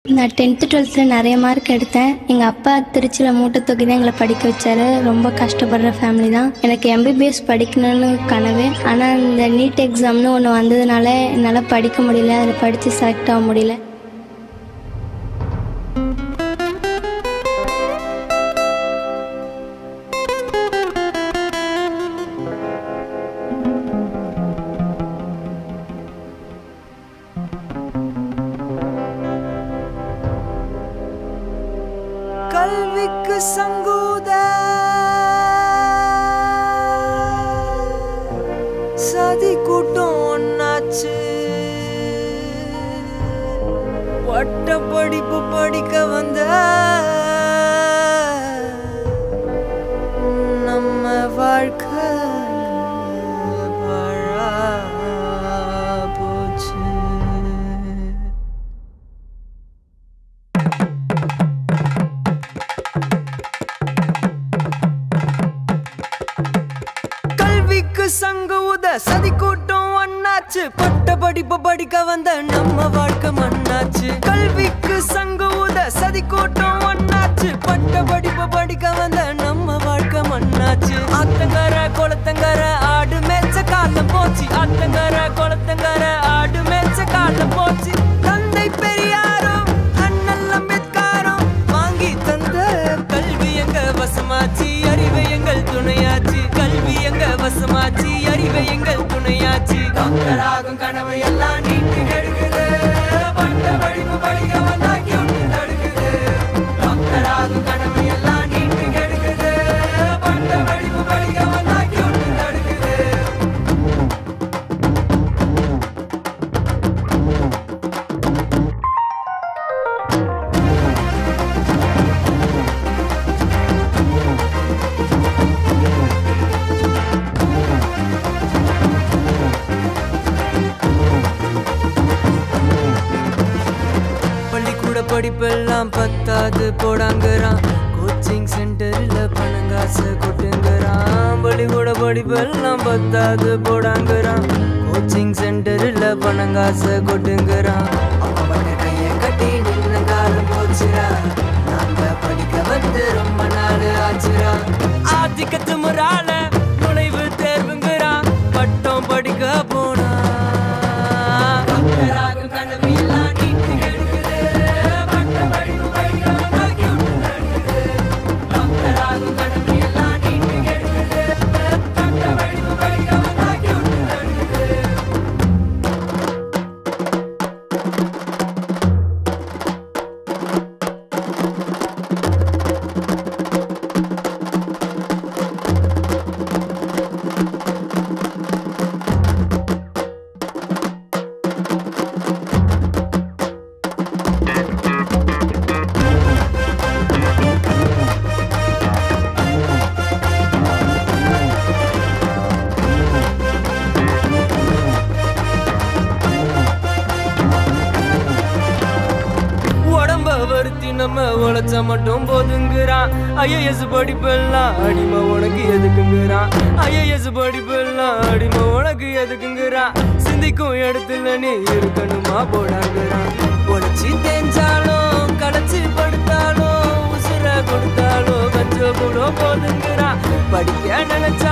நான் டென்த்து டுவெல்த்தில் நிறைய மார்க் எடுத்தேன் எங்கள் அப்பா திருச்சியில் மூட்டை தூக்கி தான் எங்களை படிக்க வச்சாரு ரொம்ப கஷ்டப்படுற ஃபேமிலி தான் எனக்கு எம்பிபிஎஸ் படிக்கணும்னு கனவு ஆனால் இந்த நீட் எக்ஸாம்னு ஒன்று வந்ததுனால என்னால் படிக்க முடியல அதில் படித்து செலக்ட் ஆக முடியல கல்விக்கு சங்கூத சதி கூட்டம் ஒன்னாச்சு பட்ட படிப்பு படிக்க வந்த நம்ம வாழ்க்கை பாழா போச்சு கல்விக்கு சங்க உத சதி கூட்டம் ஒன்னாச்சு பட்ட படிப்பு படிக்க வந்த நம்ம வாழ்க்கை மண்ணாச்சு கல்விக்கு சங்க உத சதி கூட்டம் ஒன்னாச்சு பட்ட படிப்பு படிக்க வந்த நம்ம வாழ்க்கை மண்ணாச்சு ஆத்தங்கர குளத்தங்கர ஆடு மேய்ச்ச காலம் போச்சு ஆத்தங்கர குளத்தங்கர ஆடு மேய்ச்ச காலம் போச்சு தந்தை பெரியாரும் அண்ணல் அம்பேத்காரும் வாங்கி தந்த கல்வி எங்க வசமாச்சு அறிவை எங்கள் துணையாச்சு கல்வி எங்க வசமாச்சு அறிவை எங்கள் துணையாச்சு டாக்டர் ஆகும் கனவு எல்லாம் நீட்டு கெடுக்குது பட்ட படிப்பு படிக்க வந்தா கியூட்டு தடுக்குது டாக்டர் ஆகும் கனவு எல்லாம் நீட்டு கெடுக்குது பட்ட படிப்பு படிக்க வந்தா கியூட்டு தடுக்குது பள்ளிக்கூட படிப்பெல்லாம் பத்தாது போடாங்கிறான் கோச்சிங் சென்டர்ல பணங்காசு கொட்டுங்கிறான் பள்ளிக்கூட படிப்பெல்லாம் பத்தாது போடாங்கிறான் கோச்சிங் சென்டர்ல பணங்காசு கொட்டுங்கிறான் அவன் கைய கட்டி நின்ன காலம் போச்சுரா நாங்க படிக்க வந்து ரொம்ப நாள் ஆச்சுரா ஆதிக்கத்து முறால நுழைவு தேர்வுங்கிறான் பட்டம் படிக்க போனா டாக்டராகும் கனவு எல்லாம் நீட்டு கெடுக்குது. பட்ட படிப்பு படிக்க வந்தா கியூட்டு தடுக்குது. டாக்டராகும் கனவு எல்லாம் நீட்டு கெடுக்குது. பட்ட படிப்பு படிக்க வந்தா கியூட்டு தடுக்குது. உடம்ப வருத்தி நம்ம உழைச்சா மட்டும் போதுங்கிறான் ஐஏஎஸ் படிப்பெல்லாம் அடிமை உனக்கு எதுக்குங்கிறான் ஐஏஎஸ் படிப்பெல்லாம் அடிமை உனக்கு எதுக்குங்கிறான் சிந்திக்கும் இடத்துல நீ இருக்கணுமா போடாங்கிறான் உழைச்சி தேஞ்சாலும் கடைச்சி படுத்தாலும் உசுர கொடுத்தாலும் கஞ்ச கூட போதுங்கிறான் படிக்க நினைச்சா